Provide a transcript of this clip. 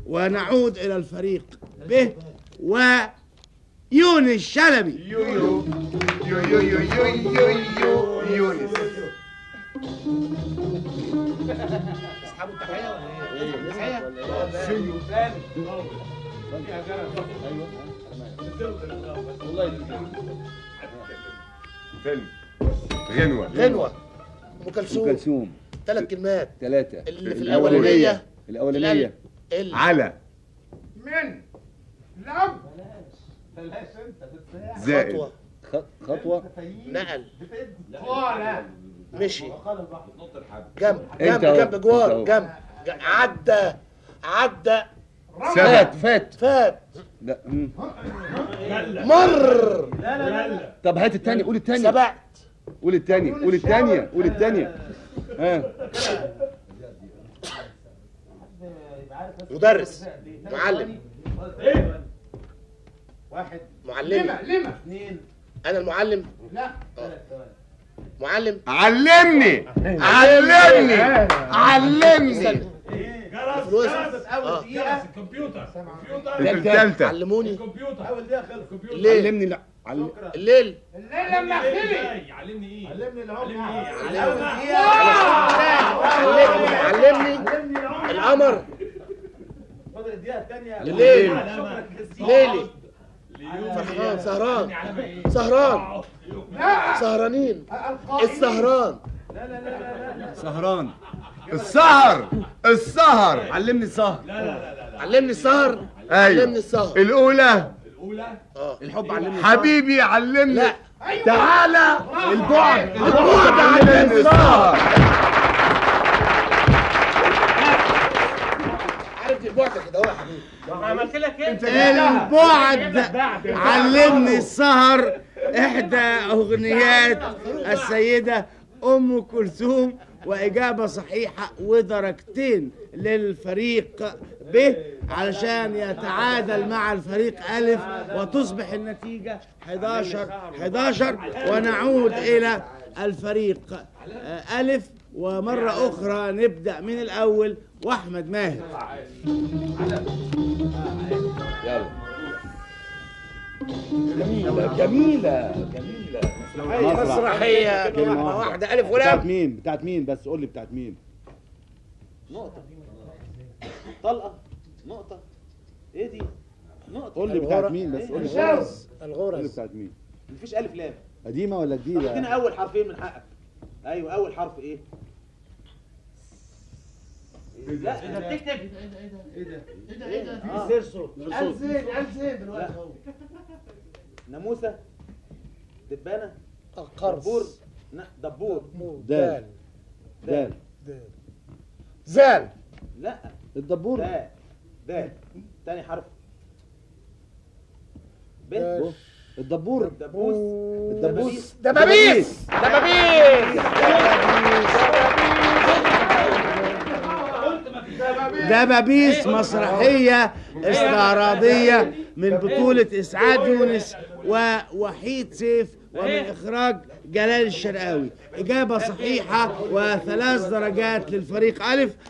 ونعود إلى الفريق ب ويونس شلبي يو يو يو يو يو يو يو يو يونس اصحاب التحيه ولا ايه؟ التحيه فيلم غنوة غنوه ام ام كلثوم كلثوم ثلاث كلمات ثلاثة اللي في الأولانية. الاولانيه الأولانية ال على من الأب زائد خطوه خ- خطوة نقل قال مشي جنب أنت جنب أهو. جنب جوار أنت أهو. جنب ج- عدى عدى فات سبع فات فات لا مم. مر طب هات التاني قول التاني سبقت قول التانية قول التانية قول التانية ها مدرس معلم واحد معلمة لما لما انا المعلم لا معلم علمني علمني علمني فلوس اول دقيقه الكمبيوتر الكمبيوتر في الثالثة علموني الكمبيوتر اول دقيقه خلص الكمبيوتر الليل علمني لا علم الليل الليل لما احكي ازاي علمني ايه علمني العمر علمني ايه علمني علمني القمر فاضل الدقيقه الثانيه الليل علامة. ليلي ليوم فرحان سهران علامة ايه سهران لا سهرانين القائمين السهران سهران السهر السهر علمني السهر علمني السهر ايوه علمني السهر الاولى الاولى الحب علمني حبيبي علمني لا تعالى البعد البعد علمني السهر عارف دي بعد كده واحد عملت لك ايه البعد علمني السهر إحدى أغنيات السيدة أم كلثوم وإجابة صحيحة ودرجتين للفريق ب علشان يتعادل مع الفريق ألف وتصبح النتيجة 11 11 ونعود إلى الفريق آه، ألف ومرة أخرى نبدأ من الأول وأحمد ماهر يلا جميلة جميلة مسرحية كلمة واحدة واحدة. واحدة ألف بتاعت ولام مين بتاعت مين بس قول لي بتاعت مين طلقه نقطه ايه دي نقطه قول لي بتاعت مين بس قول لي قول الغرز لي الغرز بتاعت مين مفيش الف لام قديمة ولا طب جديدة ادينا اول حرفين من حقك ايوه اول حرف ايه لا انت بتكتب آه. سيرسو قال زين قال زين دلوقتي اهو ناموسه دبانه القرص دبور ن- دبور دال دال زال لا الدبور دا دا تاني حرف ب دال. الدبور دبوس الدبوس دبابيس دبابيس دبابيس مسرحية استعراضية من بطولة إسعاد يونس ووحيد سيف ومن إخراج جلال الشرقاوي إجابة صحيحة وثلاث درجات للفريق ألف